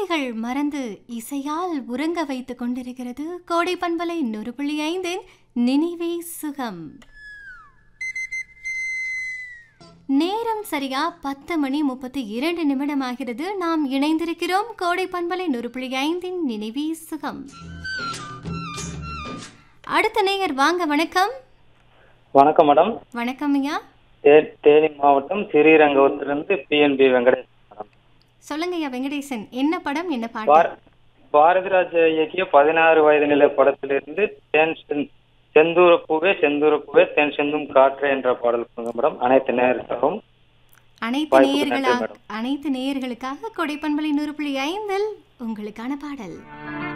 கவலைகள் மறந்து இசையால் உறங்க வைத்துக் கொண்டிருக்கிறது கோடை பண்பலை நூறு புள்ளி ஐந்தின் நினைவே சுகம் நேரம் சரியா பத்து மணி முப்பத்தி இரண்டு நிமிடம் ஆகிறது நாம் இணைந்திருக்கிறோம் கோடை பண்பலை நூறு புள்ளி ஐந்தின் நினைவே சுகம் அடுத்த நேயர் வாங்க வணக்கம் வணக்கம் மேடம் வணக்கம் ஐயா தே- தேனி மாவட்டம் ஸ்ரீரங்கத்திலிருந்து பிஎன்பி வெங்கடேஷ் மேடம் சொல்லுங்க ஐயா வெங்கடேசன் என்ன படம் என்ன பாட்டு பார- பாரதிராஜ இயக்கிய பதினாறு வயது நிலை படத்திலிருந்து தேன் செந்- செந்தூர பூவே செந்தூர பூவே தென் செந்தும் காற்று என்ற பாடல் கொடுங்க மேடம் அனைத்து நேரத்திலும் அனைத்து வாய்ப்புக்கு நேயர்களா நன்றி, மேடம். அனைத்து நேயர்களுக்காக கொடைப்பண்பலை நூறு புள்ளி ஐந்தில் உங்களுக்கான பாடல்